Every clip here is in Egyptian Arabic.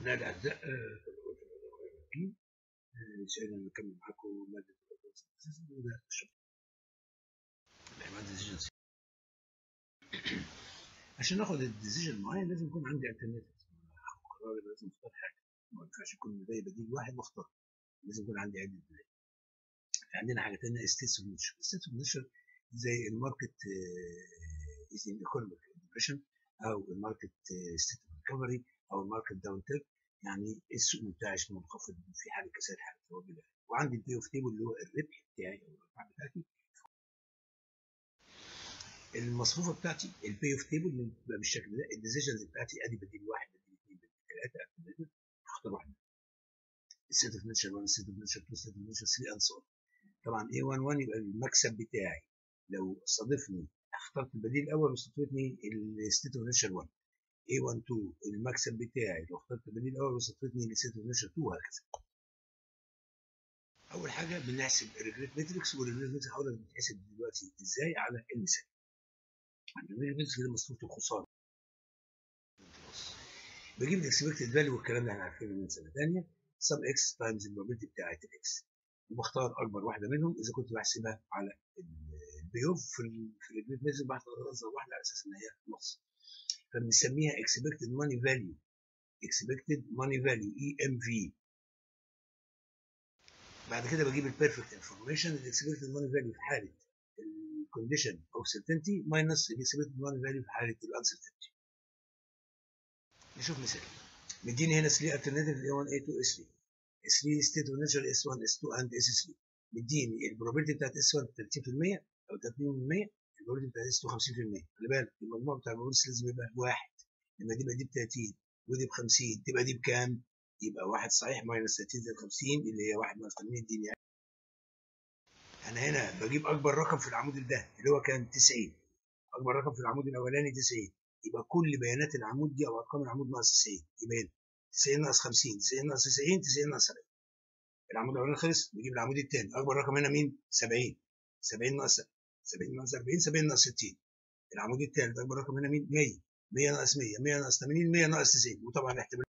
أبناء الأعزاء سعيد أن نكمل معاكم مادة وده الشرح مادة ديسيجن عشان ناخد الديسيجن معين لازم يكون عندي الترناتيف هاخد قرار يبقى لازم اختار حاجة ما ينفعش يكون بداية بديل واحد واختار لازم يكون عندي عدة بدايل في عندنا حاجة تانية ستيتس اوف نيتشر ستيتس اوف نيتشر زي الماركت از ان ايكونوميك ديبريشن او الماركت ستيت اوف ريكفري او الماركت داون تيرن يعني السوق بتاعي اسمه منخفض في حاله كساد حاله توابل وعندي البي اوف تيبل اللي هو الربح بتاعي او الارباح بتاعتي المصفوفه بتاعتي البي اوف تيبل بتبقى بالشكل ده الديسيجنز بتاعتي ادي بديل واحد بديل اثنين بديل ثلاثه هختار واحده السيت اوف نيتشر 1 السيت اوف نيتشر 2 السيت اوف نيتشر 3 اند سو طبعا اي 1 1 يبقى المكسب بتاعي لو صادفني اخترت البديل الاول واستطرتني الستيت اوف نيتشر 1 A12 المكسب بتاعي لو اخترت البديل الاول وصفتني لست ونشر 2 وهكذا. اول حاجه بنحسب الريجريت ماتريكس والريجريت ماتريكس هقول لك بتتحسب دلوقتي ازاي على المثال. الريجريت ماتريكس دي مصفوفه الخساره. بجيب الاكسبكتد فاليو والكلام ده احنا عارفينه من سنه ثانيه سب اكس تايمز البروبابيلتي بتاعت الاكس وبختار اكبر واحده منهم اذا كنت بحسبها على البي اوف في الريجريت ماتريكس بختار اصغر واحده على اساس ان هي نص. فبنسميها expected money value expected money value EMV بعد كده بجيب البيرفكت انفورميشن الاكسبكتد ماني فاليو في حاله الكونديشن اوف سيرتينتي ماينس الاكسبكتد ماني فاليو في حاله الانسرتينتي نشوف مثال مديني هنا 3 alternative A1 A2 S3 S3 state of nature S1 S2 and S3 مديني البروبابيلتي بتاعت S1 30% او 30% البروبابيلتي بتاعت S2 50% خلي بالك المجموع بتاع البروبابيلتي لازم يبقى واحد لما دي دي ب 30 ودي ب 50 تبقى دي بكام؟ يبقى واحد صحيح ماينس 30 زائد 50 اللي هي 1 ناقص 80 دي يعني انا هنا بجيب اكبر رقم في العمود ده اللي هو كان 90 اكبر رقم في العمود الاولاني 90 يبقى كل بيانات العمود دي او ارقام العمود ناقص 90 يبقى هنا 90 ناقص 50 90 ناقص 90 90 ناقص 70 العمود الاولاني خلص نجيب العمود الثاني اكبر رقم هنا مين 70 70 ناقص 70 ناقص 40 70 ناقص 60 العمود الثالث اكبر رقم هنا مين 100 100 ناقص 100 100 ناقص 80 100 ناقص 90 وطبعا احتمال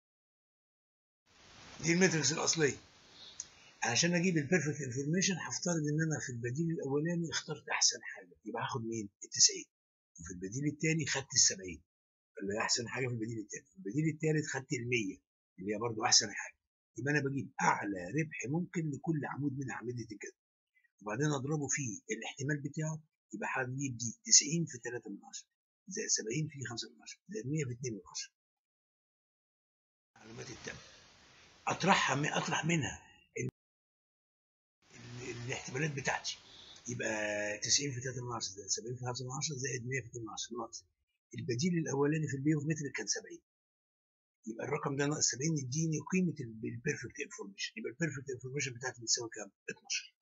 دي الماتريكس الاصليه عشان اجيب البيرفكت انفورميشن هفترض ان انا في البديل الاولاني اخترت احسن حاجه يبقى هاخد مين ال 90 وفي البديل الثاني خدت ال 70 اللي هي احسن حاجه في البديل الثاني في البديل الثالث خدت ال 100 اللي هي برضه احسن حاجه يبقى انا بجيب اعلى ربح ممكن لكل عمود من اعمده الجدول وبعدين اضربه في الاحتمال بتاعه يبقى هجيب دي 90 في 3 من 10 زائد 70 في 5 من 10 زائد 100 في 2 من 10 معلومات التم اطرحها من اطرح منها ال... ال... الاحتمالات بتاعتي يبقى 90 في 3 من 10 زائد 70 في 5 من 10 زائد 100 في 2 من 10 ناقص البديل الاولاني في البي اوف متر كان 70 يبقى الرقم ده ناقص 70 يديني قيمه البيرفكت انفورميشن يبقى البيرفكت انفورميشن بتاعتي بتساوي كام 12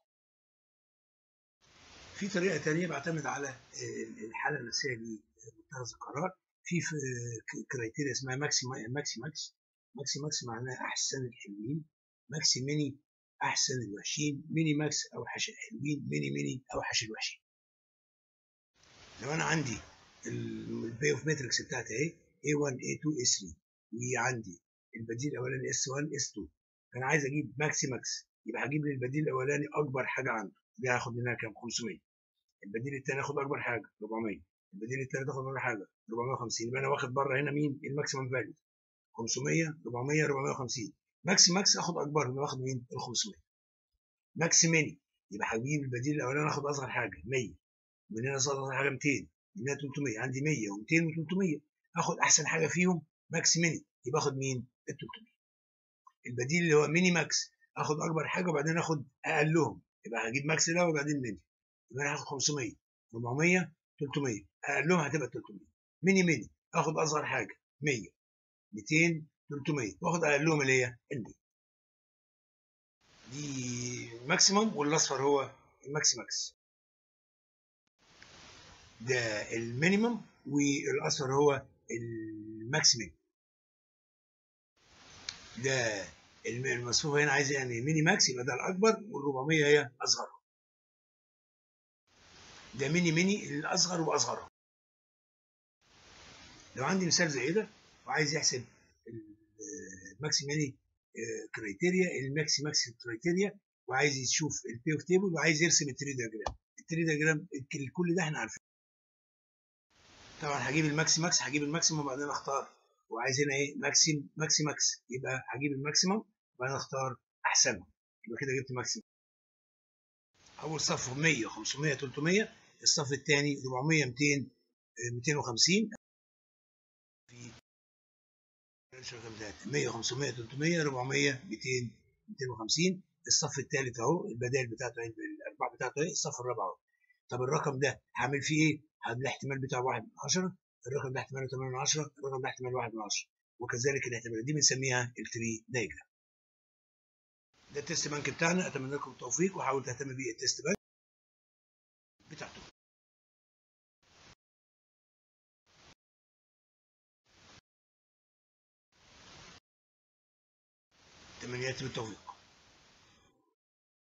في طريقه ثانيه بعتمد على الحاله النفسيه لمتخذ القرار في كرايتيريا اسمها ماكسي ماكسي ماكس ماكسي ماكس معناها احسن الحلوين ماكسي ميني احسن الوحشين ميني ماكس اوحش الحلوين ميني ميني اوحش الوحشين لو انا عندي البي اوف ماتريكس بتاعتي اهي A1 A2 A3 وعندي البديل الاولاني S1 S2 فانا عايز اجيب ماكسي ماكس يبقى هجيب لي البديل الاولاني اكبر حاجه عنده دي هاخد منها كام 500 البديل الثاني هاخد اكبر حاجه 400 البديل الثالث هاخد اكبر حاجه 450 يبقى انا واخد بره هنا مين الماكسيمم فاليو 500 400 450 ماكس ماكس اخد اكبر يبقى واخد مين ال 500 ماكس ميني يبقى هجيب البديل الاولاني اخد اصغر حاجه 100 من هنا اصغر حاجه 200 من هنا 300 عندي 100 و200 و300 اخد احسن حاجه فيهم ماكس ميني يبقى اخد مين ال 300 البديل اللي هو ميني ماكس اخد اكبر حاجه وبعدين اخد اقلهم يبقى هجيب ماكس الاول وبعدين ميني يبقى انا هاخد 500 400 300 اقلهم هتبقى 300 ميني ميني اخد اصغر حاجه 100 200 300 واخد اقلهم اللي هي ال 100 دي ماكسيمم والاصفر هو الماكس ماكس ده المينيمم والاصفر هو الماكسيمم ده المصفوفه هنا عايز يعني ميني ماكس يبقى ده الاكبر وال400 هي اصغرها ده ميني ميني الاصغر واصغرها لو عندي مثال زي ده وعايز يحسب ماكسي ماني كرايتيريا الماكسي ماكسي كرايتيريا وعايز يشوف البي اوف تيبل وعايز يرسم التري دياجرام التري دياجرام كل ده احنا عارفينه طبعا هجيب الماكسي ماكس هجيب الماكسيموم وبعدين اختار وعايز هنا ايه ماكسيم ماكسي ماكس يبقى هجيب الماكسيموم وبعدين اختار احسنهم يبقى كده جبت ماكسيموم اول صف 100 500 300 الصف الثاني 400 200 250 في 100 500 300 400 200 250 الصف الثالث اهو البدائل بتاعته الارباع بتاعته ايه الصف الرابع اهو طب الرقم ده هعمل فيه ايه؟ الاحتمال بتاعه 1 من 10 الرقم ده احتماله 8 من 10 الرقم ده احتمال 1 من 10 وكذلك الاحتمالات دي بنسميها التري دايجرام ده التست بانك بتاعنا اتمنى لكم التوفيق وحاول تهتم بيه التست بانك بتاعته تمنياتي بالتوفيق